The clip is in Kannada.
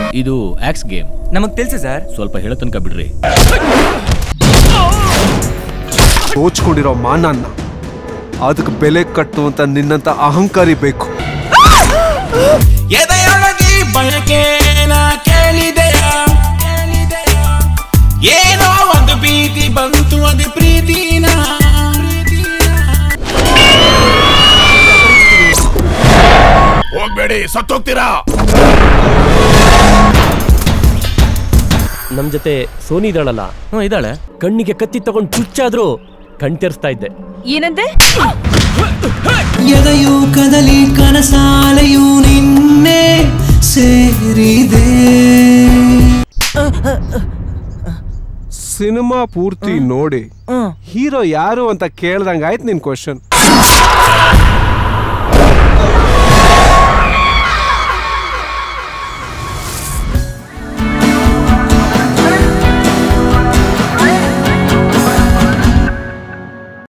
ಇದು ಆಕ್ಸ್ ಗೇಮ್ ನಮಗ್ తెలుసు ಸರ್ ಸ್ವಲ್ಪ ಹೇಳೋ ತನಕ ಬಿಡ್ರಿ ದೋಚ್ಕೊಂಡಿರೋ ಮಾನನ್ನ ಅದಕ್ಕೆ ಬೆಲೆ ಕಟ್ಟುವಂತ ನಿನ್ನಂತ ಅಹಂಕಾರಿ ಬೇಕು ಎದೆಯೊಳಗಿ ಬಯಕೇನ ಕೇಳಿದೆಯ ಏನೋ ಒಂದು ಭೀತಿ ಬಂತು ಅದು ಪ್ರೀತಿನ ಹೋಗ್ಬೇಡಿ ಸತ್ತೋಗ್ತೀರಾ ನಮ್ ಜೊತೆ ಸೋನಿ ಇದ್ದಾಳಲ್ಲ ಹ್ಞೂ ಇದ್ದಾಳೆ ಕಣ್ಣಿಗೆ ಕತ್ತಿ ತಗೊಂಡ್ ಚುಚ್ಚಾದ್ರು ಕಣ್ ತೆರೆಸ್ತಾ ಇದ್ದೆ ಏನಂದೆ ಎದೆಯು ಕದಲಿ ಕನಸಾಲೆಯು ನಿನ್ನೆ ಸೇರಿದೆ ಸಿನಿಮಾ ಪೂರ್ತಿ ನೋಡಿ ಹೀರೋ ಯಾರು ಅಂತ ಕೇಳ್ದಂಗಾಯ್ತು ನಿನ್ ಕ್ವಶನ್